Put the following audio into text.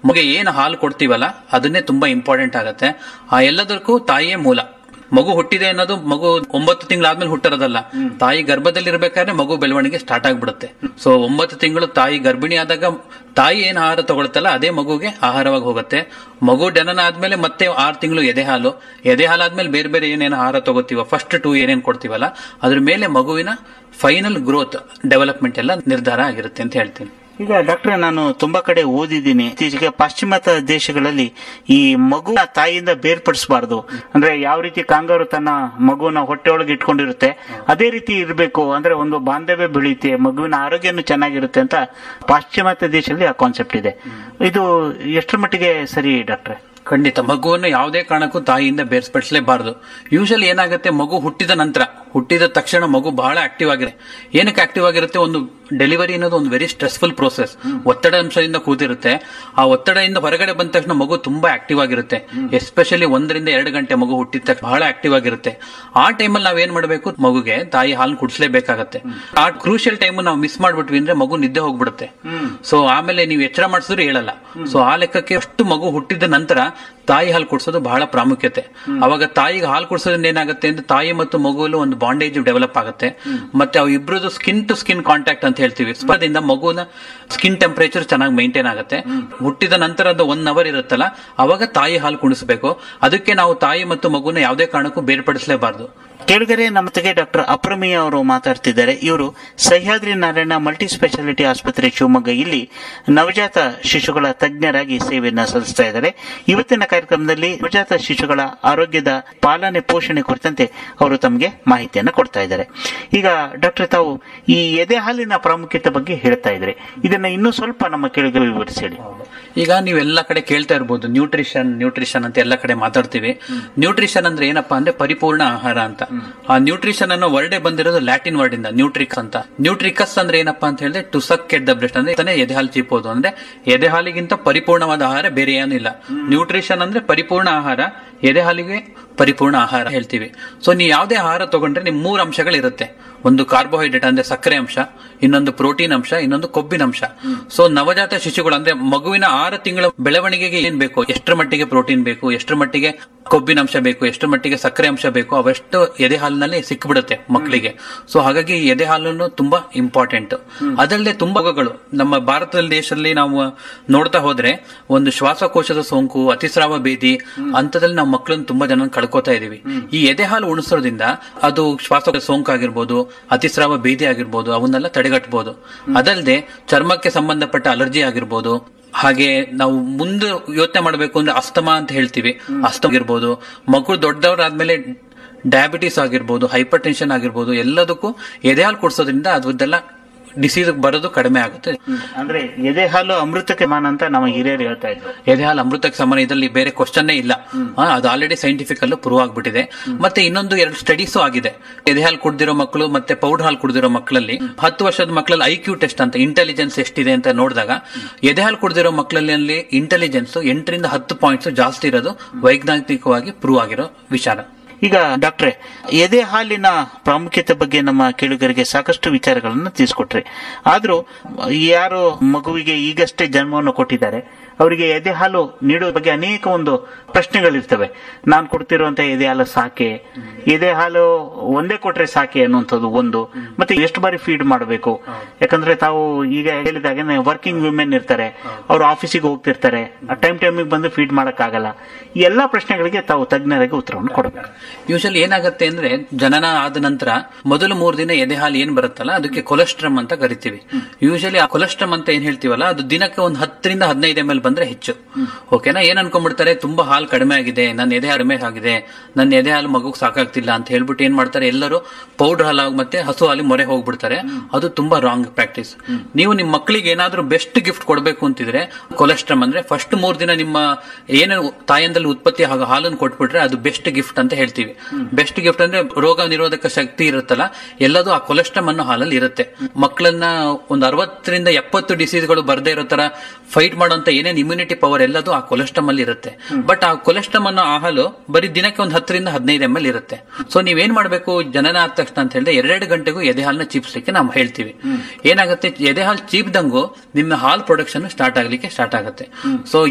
ಮಗುಗೆ ಏನು ಹಾಲು ಕೊಡ್ತೀವಲ್ಲ ಅದನ್ನೇ ತುಂಬಾ ಇಂಪಾರ್ಟೆಂಟ್ ಆಗುತ್ತೆ ಆ ಎಲ್ಲದಕ್ಕೂ ತಾಯಿಯೇ ಮೂಲ ಮಗು ಹುಟ್ಟಿದೆ ಅನ್ನೋದು ಮಗು ಒಂಬತ್ತು ತಿಂಗಳಾದ್ಮೇಲೆ ಹುಟ್ಟಿರೋದಲ್ಲ ತಾಯಿ ಗರ್ಭದಲ್ಲಿ ಇರ್ಬೇಕಾದ್ರೆ ಮಗು ಬೆಳವಣಿಗೆ ಸ್ಟಾರ್ಟ್ ಆಗ್ಬಿಡುತ್ತೆ ಸೊ ಒಂಬತ್ತು ತಿಂಗಳು ತಾಯಿ ಗರ್ಭಿಣಿ ಆದಾಗ ತಾಯಿ ಏನ್ ಆಹಾರ ತಗೊಳ್ತಲ್ಲ ಅದೇ ಮಗುಗೆ ಆಹಾರವಾಗಿ ಹೋಗುತ್ತೆ ಮಗು ಜನನ ಆದ್ಮೇಲೆ ಮತ್ತೆ ಆರು ತಿಂಗಳು ಎದೆ ಹಾಲು ಎದೆ ಹಾಲು ಆದ್ಮೇಲೆ ಬೇರೆ ಬೇರೆ ಏನೇನು ಆಹಾರ ತಗೋತೀವೋ ಫಸ್ಟ್ ಟೂ ಏನೇನ್ ಕೊಡ್ತೀವಲ್ಲ ಅದ್ರ ಮೇಲೆ ಮಗುವಿನ ಫೈನಲ್ ಗ್ರೋತ್ ಡೆವಲಪ್ಮೆಂಟ್ ಎಲ್ಲ ನಿರ್ಧಾರ ಆಗಿರುತ್ತೆ ಅಂತ ಹೇಳ್ತೀನಿ ಈಗ ಡಾಕ್ಟ್ರೆ ನಾನು ತುಂಬಾ ಕಡೆ ಓದಿದ್ದೀನಿ ಇತ್ತೀಚೆಗೆ ಪಾಶ್ಚಿಮಾತ್ಯ ದೇಶಗಳಲ್ಲಿ ಈ ಮಗು ತಾಯಿಯಿಂದ ಬೇರ್ಪಡಿಸಬಾರ್ದು ಅಂದ್ರೆ ಯಾವ ರೀತಿ ಕಾಂಗಾರು ತನ್ನ ಮಗುವನ್ನ ಹೊಟ್ಟೆಯೊಳಗೆ ಇಟ್ಕೊಂಡಿರುತ್ತೆ ಅದೇ ರೀತಿ ಇರಬೇಕು ಅಂದ್ರೆ ಒಂದು ಬಾಂಧವ್ಯ ಬೆಳೆಯುತ್ತೆ ಮಗುವಿನ ಆರೋಗ್ಯನೂ ಚೆನ್ನಾಗಿರುತ್ತೆ ಅಂತ ಪಾಶ್ಚಿಮಾತ್ಯ ದೇಶದಲ್ಲಿ ಆ ಕಾನ್ಸೆಪ್ಟ್ ಇದೆ ಇದು ಎಷ್ಟರ ಮಟ್ಟಿಗೆ ಸರಿ ಡಾಕ್ಟ್ರೆ ಖಂಡಿತ ಮಗುವನ್ನು ಯಾವುದೇ ಕಾರಣಕ್ಕೂ ತಾಯಿಯಿಂದ ಬೇರ್ಪಡಿಸಲೇಬಾರದು ಯೂಶಲಿ ಏನಾಗುತ್ತೆ ಮಗು ಹುಟ್ಟಿದ ನಂತರ ಹುಟ್ಟಿದ ತಕ್ಷಣ ಮಗು ಬಹಳ ಆಕ್ಟಿವ್ ಆಗಿದೆ ಏನಕ್ಕೆ ಆಕ್ಟಿವ್ ಆಗಿರುತ್ತೆ ಒಂದು ಡೆಲಿವರಿ ಅನ್ನೋದು ಒಂದು ವೆರಿ ಸ್ಟ್ರೆಸ್ಫುಲ್ ಪ್ರೋಸೆಸ್ ಒತ್ತಡ ಅಂಶದಿಂದ ಕೂತಿರುತ್ತೆ ಆ ಒತ್ತಡದಿಂದ ಹೊರಗಡೆ ಬಂದ ತಕ್ಷಣ ಮಗು ತುಂಬಾ ಆಕ್ಟಿವ್ ಆಗಿರುತ್ತೆ ಎಸ್ಪೆಷಲಿ ಒಂದರಿಂದ ಎರಡು ಗಂಟೆ ಮಗು ಹುಟ್ಟಿದ ತಕ್ಷಣ ಬಹಳ ಆಕ್ಟಿವ್ ಆಗಿರುತ್ತೆ ಆ ಟೈಮಲ್ಲಿ ನಾವ್ ಏನ್ ಮಾಡಬೇಕು ಮಗುಗೆ ತಾಯಿ ಹಾಲು ಕುಡಿಸ್ಲೇಬೇಕಾಗತ್ತೆ ಆ ಕ್ರೂಷಿಯಲ್ ಟೈಮ್ ನಾವು ಮಿಸ್ ಮಾಡ್ಬಿಟ್ವಿ ಅಂದ್ರೆ ಮಗು ನಿದ್ದೆ ಹೋಗ್ಬಿಡುತ್ತೆ ಸೊ ಆಮೇಲೆ ನೀವು ಎಚ್ಚರ ಮಾಡಿಸಿದ್ರು ಹೇಳಲ್ಲ ಸೊ ಆ ಲೆಕ್ಕಕ್ಕೆ ಅಷ್ಟು ಮಗು ಹುಟ್ಟಿದ ನಂತರ ತಾಯಿ ಹಾಲು ಕುಡಿಸೋದು ಬಹಳ ಪ್ರಾಮುಖ್ಯತೆ ಅವಾಗ ತಾಯಿಗೆ ಹಾಲು ಕುಡಿಸೋದ್ರಿಂದ ಏನಾಗುತ್ತೆ ಅಂದ್ರೆ ತಾಯಿ ಮತ್ತು ಮಗುವಲ್ಲೂ ಒಂದು ಬಾಂಡೇಜ್ ಡೆವಲಪ್ ಆಗುತ್ತೆ ಮತ್ತೆ ಅವು ಇಬ್ರದ್ದು ಸ್ಕಿನ್ ಟು ಸ್ಕಿನ್ ಕಾಂಟ್ಯಾಕ್ಟ್ ಅಂತ ಹೇಳ್ತೀವಿ ಸ್ಪರ್ಧದಿಂದ ಮಗುವಿನ ಸ್ಕಿನ್ ಟೆಂಪರೇಚರ್ ಚೆನ್ನಾಗಿ ಮೈಂಟೈನ್ ಆಗುತ್ತೆ ಹುಟ್ಟಿದ ನಂತರದ ಒನ್ ಅವರ್ ಇರುತ್ತಲ್ಲ ಅವಾಗ ತಾಯಿ ಹಾಲು ಕುಣಿಸಬೇಕು ಅದಕ್ಕೆ ನಾವು ತಾಯಿ ಮತ್ತು ಮಗುನ ಯಾವುದೇ ಕಾರಣಕ್ಕೂ ಬೇರ್ಪಡಿಸಲೇಬಾರದು ಕೆಳಗರೆ ನಮ್ಮ ಜೊತೆಗೆ ಡಾಕ್ಟರ್ ಅಪ್ರಮೇಯ ಅವರು ಮಾತಾಡ್ತಿದ್ದಾರೆ ಇವರು ಸಹ್ಯಾದ್ರಿ ನಾರಾಯಣ ಮಲ್ಟಿ ಸ್ಪೆಷಾಲಿಟಿ ಆಸ್ಪತ್ರೆ ಶಿವಮೊಗ್ಗ ಇಲ್ಲಿ ನವಜಾತ ಶಿಶುಗಳ ತಜ್ಞರಾಗಿ ಸೇವೆಯನ್ನ ಸಲ್ಲಿಸ್ತಾ ಇದ್ದಾರೆ ಇವತ್ತಿನ ಕಾರ್ಯಕ್ರಮದಲ್ಲಿ ನವಜಾತ ಶಿಶುಗಳ ಆರೋಗ್ಯದ ಪಾಲನೆ ಪೋಷಣೆ ಕುರಿತಂತೆ ಅವರು ತಮಗೆ ಮಾಹಿತಿಯನ್ನು ಕೊಡ್ತಾ ಇದ್ದಾರೆ ಈಗ ಡಾಕ್ಟರ್ ತಾವು ಈ ಎದೆ ಹಾಲಿನ ಪ್ರಾಮುಖ್ಯತೆ ಬಗ್ಗೆ ಹೇಳ್ತಾ ಇದ್ರೆ ಇದನ್ನ ಇನ್ನೂ ಸ್ವಲ್ಪ ನಮ್ಮ ಕೆಳಗೆ ವಿವರಿಸಿ ಹೇಳಿ ಈಗ ನೀವೆಲ್ಲ ಕಡೆ ಕೇಳ್ತಾ ಇರ್ಬೋದು ನ್ಯೂಟ್ರಿಷನ್ ನ್ಯೂಟ್ರಿಷನ್ ಅಂತ ಎಲ್ಲ ಕಡೆ ಮಾತಾಡ್ತೀವಿ ನ್ಯೂಟ್ರಿಷನ್ ಅಂದ್ರೆ ಏನಪ್ಪಾ ಅಂದ್ರೆ ಪರಿಪೂರ್ಣ ಆಹಾರ ಅಂತ ಆ ನ್ಯೂಟ್ರಿಷನ್ ಅನ್ನೋ ವರ್ಡೇ ಬಂದಿರೋದು ಲ್ಯಾಟಿನ್ ವರ್ಡ್ ಇಂದ ನ್ಯೂಟ್ರಿಕ್ಸ್ ಅಂತ ನ್ಯೂಟ್ರಿಕಸ್ ಅಂದ್ರೆ ಏನಪ್ಪಾ ಅಂತ ಹೇಳಿದ್ರೆ to suck at the breast ಅಂದ್ರೆ ತಾನೇ ಎದೆ ಹಾಲು ಚೀಪೋದು ಅಂದ್ರೆ ಎದೆ ಹಾಲಿಗಿಂತ ಪರಿಪೂರ್ಣವಾದ ಆಹಾರ ಬೇರೆ ಏನೂ ಇಲ್ಲ ನ್ಯೂಟ್ರಿಷನ್ ಅಂದ್ರೆ ಪರಿಪೂರ್ಣ ಆಹಾರ ಎದೆ ಹಾಲಿಗೆ ಪರಿಪೂರ್ಣ ಆಹಾರ ಹೇಳ್ತೀವಿ ಸೊ ನೀವು ಯಾವುದೇ ಆಹಾರ ತಗೊಂಡ್ರೆ ನಿಮ್ ಮೂರು ಅಂಶಗಳಿರುತ್ತೆ ಒಂದು ಕಾರ್ಬೋಹೈಡ್ರೇಟ್ ಅಂದ್ರೆ ಸಕ್ಕರೆ ಅಂಶ ಇನ್ನೊಂದು ಪ್ರೋಟೀನ್ ಅಂಶ ಇನ್ನೊಂದು ಕೊಬ್ಬಿನ ಅಂಶ ಸೊ ನವಜಾತ ಶಿಶುಗಳು ಅಂದ್ರೆ ಮಗುವಿನ ಆರು ತಿಂಗಳ ಬೆಳವಣಿಗೆಗೆ ಏನ್ ಬೇಕು ಎಷ್ಟರ ಮಟ್ಟಿಗೆ ಪ್ರೋಟೀನ್ ಬೇಕು ಎಷ್ಟರ ಮಟ್ಟಿಗೆ ಕೊಬ್ಬಿನ ಅಂಶ ಬೇಕು ಎಷ್ಟರ ಮಟ್ಟಿಗೆ ಸಕ್ಕರೆ ಅಂಶ ಬೇಕು ಅವಷ್ಟು ಎದೆ ಹಾಲಿನಲ್ಲಿ ಸಿಕ್ಬಿಡುತ್ತೆ ಮಕ್ಕಳಿಗೆ ಸೊ ಹಾಗಾಗಿ ಈ ಎದೆ ಹಾಲನ್ನು ತುಂಬಾ ಇಂಪಾರ್ಟೆಂಟ್ ಅದಲ್ಲದೆ ತುಂಬಾ ರೋಗಗಳು ನಮ್ಮ ಭಾರತ ದೇಶದಲ್ಲಿ ನಾವು ನೋಡ್ತಾ ಹೋದ್ರೆ ಒಂದು ಶ್ವಾಸಕೋಶದ ಸೋಂಕು ಅತಿಸ್ರಾವ ಭೇದಿ ಅಂತದಲ್ಲಿ ನಾವು ಮಕ್ಕಳನ್ನು ತುಂಬಾ ಜನ ಕಳ್ಕೊತಾ ಇದೀವಿ ಈ ಎದೆ ಹಾಲು ಉಣಿಸೋದ್ರಿಂದ ಅದು ಶ್ವಾಸಕೋಶ ಸೋಂಕು ಆಗಿರ್ಬೋದು ಅತಿಸ್ರಾವ ಭೇದಿ ಆಗಿರ್ಬೋದು ಅವನ್ನೆಲ್ಲ ತಡೆಗಟ್ಟಬಹುದು ಅದಲ್ಲದೆ ಚರ್ಮಕ್ಕೆ ಸಂಬಂಧಪಟ್ಟ ಅಲರ್ಜಿ ಆಗಿರ್ಬೋದು ಹಾಗೆ ನಾವು ಮುಂದೆ ಯೋಚನೆ ಮಾಡಬೇಕು ಅಂದ್ರೆ ಅಸ್ತಮಾ ಅಂತ ಹೇಳ್ತೀವಿ ಅಸ್ತಮ ಆಗಿರ್ಬೋದು ಮಕ್ಕಳು ದೊಡ್ಡವರಾದ್ಮೇಲೆ ಡಯಾಬಿಟಿಸ್ ಆಗಿರ್ಬೋದು ಹೈಪರ್ ಟೆನ್ಷನ್ ಆಗಿರ್ಬೋದು ಎಲ್ಲದಕ್ಕೂ ಎದೆ ಹಾಲು ಕುಡಿಸೋದ್ರಿಂದ ಅದೆಲ್ಲ ಡಿಸೀಸ್ ಬರೋದು ಕಡಿಮೆ ಆಗುತ್ತೆ ಅಂದ್ರೆ ಎದೆ ಹಾಲು ಅಮೃತಕ್ಕೆ ಮಾನ ಅಂತ ನಮ್ಮ ಹಿರಿಯರು ಹೇಳ್ತಾ ಇದ್ರು ಎದೆ ಹಾಲು ಅಮೃತಕ್ಕೆ ಸಮಾನ ಇದರಲ್ಲಿ ಬೇರೆ ಕ್ವಶನ್ನೇ ಇಲ್ಲ ಆ, ಅದು ಆಲ್ರೆಡಿ ಸೈಂಟಿಫಿಕ್ ಅಲ್ಲೂ ಪ್ರೂವ್ ಆಗ್ಬಿಟ್ಟಿದೆ ಮತ್ತೆ ಇನ್ನೊಂದು ಎರಡು ಸ್ಟಡೀಸು ಆಗಿದೆ ಎದೆ ಹಾಲು ಕುಡ್ದಿರೋ ಮಕ್ಕಳು ಮತ್ತೆ ಪೌಡರ್ ಹಾಲು ಕುಡ್ದಿರೋ ಮಕ್ಕಳಲ್ಲಿ ಹತ್ತು ವರ್ಷದ ಮಕ್ಕಳಲ್ಲಿ ಐ ಕ್ಯೂ ಟೆಸ್ಟ್ ಅಂತ ಇಂಟೆಲಿಜೆನ್ಸ್ ಎಷ್ಟಿದೆ ಅಂತ ನೋಡಿದಾಗ ಎದೆ ಹಾಲು ಕುಡ್ದಿರೋ ಮಕ್ಕಳಲ್ಲಿ ಇಂಟೆಲಿಜೆನ್ಸ್ ಎಂಟರಿಂದ ಹತ್ತು ಪಾಯಿಂಟ್ಸ್ ಜಾಸ್ತಿ ಇರೋದು ವೈಜ್ಞಾನಿಕವಾಗಿ ಪ್ರೂವ್ ಆಗಿರೋ ವಿಚಾರ ಈಗ ಡಾಕ್ಟ್ರೆ ಎದೆ ಹಾಲಿನ ಪ್ರಾಮುಖ್ಯತೆ ಬಗ್ಗೆ ನಮ್ಮ ಕೇಳುಗರಿಗೆ ಸಾಕಷ್ಟು ವಿಚಾರಗಳನ್ನು ತಿಳಿಸ್ಕೊಟ್ರಿ ಆದ್ರೂ ಯಾರು ಮಗುವಿಗೆ ಈಗಷ್ಟೇ ಜನ್ಮವನ್ನು ಕೊಟ್ಟಿದ್ದಾರೆ ಅವರಿಗೆ ಎದೆ ಹಾಲು ನೀಡುವ ಬಗ್ಗೆ ಅನೇಕ ಒಂದು ಪ್ರಶ್ನೆಗಳಿರ್ತವೆ ನಾನು ಕೊಡ್ತಿರುವಂತ ಎದೆ ಹಾಲು ಸಾಕೆ ಎದೆ ಹಾಲು ಒಂದೇ ಕೊಟ್ರೆ ಸಾಕೆ ಅನ್ನುವಂಥದ್ದು ಒಂದು ಮತ್ತೆ ಎಷ್ಟು ಬಾರಿ ಫೀಡ್ ಮಾಡಬೇಕು ಯಾಕಂದ್ರೆ ತಾವು ಈಗ ಹೇಳಿದಾಗೆ ವರ್ಕಿಂಗ್ ವಿಮೆನ್ ಇರ್ತಾರೆ ಅವರು ಆಫೀಸಿಗೆ ಹೋಗ್ತಿರ್ತಾರೆ ಟೈಮ್ ಟೈಮಿಗೆ ಬಂದು ಫೀಡ್ ಮಾಡಕ್ಕಾಗಲ್ಲ ಈ ಎಲ್ಲಾ ಪ್ರಶ್ನೆಗಳಿಗೆ ತಾವು ತಜ್ಞರಿಗೆ ಉತ್ತರವನ್ನು ಕೊಡಬೇಕು ಯೂಶಲಿ ಏನಾಗುತ್ತೆ ಅಂದ್ರೆ ಜನನ ಆದ ನಂತರ ಮೊದಲು ಮೂರು ದಿನ ಎದೆ ಹಾಲು ಏನ್ ಬರುತ್ತಲ್ಲ ಅದಕ್ಕೆ ಕೊಲೆಸ್ಟ್ರಮ್ ಅಂತ ಕರಿತೀವಿ ಯೂಶಲಿ ಆ ಕೊಲೆಸ್ಟ್ರಮ್ ಅಂತ ಏನ್ ಹೇಳ್ತೀವಲ್ಲ ಅದು ದಿನಕ್ಕೆ ಒಂದು ಹತ್ತರಿಂದ ಹದಿನೈದು ಎಂ ಎಲ್ ಬಂದ್ರೆ ಹೆಚ್ಚು ಓಕೆನಾ ಏನ್ ಅನ್ಕೊಂಡ್ಬಿಡ್ತಾರೆ ತುಂಬಾ ಹಾಲು ಕಡಿಮೆ ಆಗಿದೆ ನನ್ನ ಎದೆ ಕಡಿಮೆ ಆಗಿದೆ ನನ್ನ ಎದೆ ಹಾಲು ಮಗುಗ್ ಸಾಕಾಗ್ತಿಲ್ಲ ಅಂತ ಹೇಳ್ಬಿಟ್ಟು ಏನ್ ಮಾಡ್ತಾರೆ ಎಲ್ಲರೂ ಪೌಡರ್ ಹಾಲು ಮತ್ತೆ ಹಸು ಹಾಲಿ ಮೊರೆ ಹೋಗ್ಬಿಡ್ತಾರೆ ಅದು ತುಂಬಾ ರಾಂಗ್ ಪ್ರಾಕ್ಟೀಸ್ ನೀವು ನಿಮ್ಮ ಮಕ್ಕಳಿಗೆ ಏನಾದ್ರೂ ಬೆಸ್ಟ್ ಗಿಫ್ಟ್ ಕೊಡಬೇಕು ಅಂತಿದ್ರೆ ಕೊಲೆಸ್ಟ್ರಮ್ ಅಂದ್ರೆ ಫಸ್ಟ್ ಮೂರ್ ದಿನ ನಿಮ್ಮ ಏನು ತಾಯಂದಲ್ಲಿ ಉತ್ಪತ್ತಿ ಆಗೋ ಹಾಲನ್ನು ಕೊಟ್ಬಿಟ್ರೆ ಅದು ಬೆಸ್ಟ್ ಗಿಫ್ಟ್ ಅಂತ ಹೇಳ್ತೀವಿ ಬೆಸ್ಟ್ ಗಿಫ್ಟ್ ಅಂದ್ರೆ ರೋಗ ನಿರೋಧಕ ಶಕ್ತಿ ಇರುತ್ತಲ್ಲ ಎಲ್ಲದೂ ಆ ಕೊಲೆಸ್ಟ್ರಮ್ ಅನ್ನೋ ಹಾಲಲ್ಲಿ ಇರುತ್ತೆ ಮಕ್ಕಳನ್ನ ಒಂದು ಅರವತ್ತರಿಂದ ಎಪ್ಪತ್ತು ಡಿಸೀಸ್ಗಳು ಬರದೇ ಇರೋ ತರ ಫೈಟ್ ಮಾಡುವಂತ ಏನೇನ್ ಇಮ್ಯುನಿಟಿ ಪವರ್ ಎಲ್ಲದೂ ಆ ಕೊಲೆಸ್ಟ್ರಮ್ ಅಲ್ಲಿ ಇರುತ್ತೆ ಬಟ್ ಆ ಕೊಲೆಸ್ಟ್ರಮ್ ಅನ್ನೋ ಆ ಹಾಲು ಬರೀ ದಿನಕ್ಕೆ ಒಂದು ಹತ್ತರಿಂದ ಹದಿನೈದು ಎಂ ಎಲ್ ಇರುತ್ತೆ ಸೊ ನೀವೇನ್ ಮಾಡ್ಬೇಕು ಜನನ ಆದ ತಕ್ಷಣ ಅಂತ ಹೇಳಿದ್ರೆ ಎರಡೆರಡು ಗಂಟೆಗೂ ಎದೆ ಹಾಲನ್ನ ಚೀಪ್ಸ್ಲಿಕ್ಕೆ ನಾವು ಹೇಳ್ತೀವಿ ಏನಾಗುತ್ತೆ ಎದೆ ಹಾಲು ಚೀಪ್ದಂಗೂ ನಿಮ್ಮ ಹಾಲ್ ಪ್ರೊಡಕ್ಷನ್ ಸ್ಟಾರ್ಟ್ ಆಗ್ಲಿಕ್ಕೆ ಸ್ಟಾರ್ಟ್ ಆಗುತ್ತೆ ಸೊ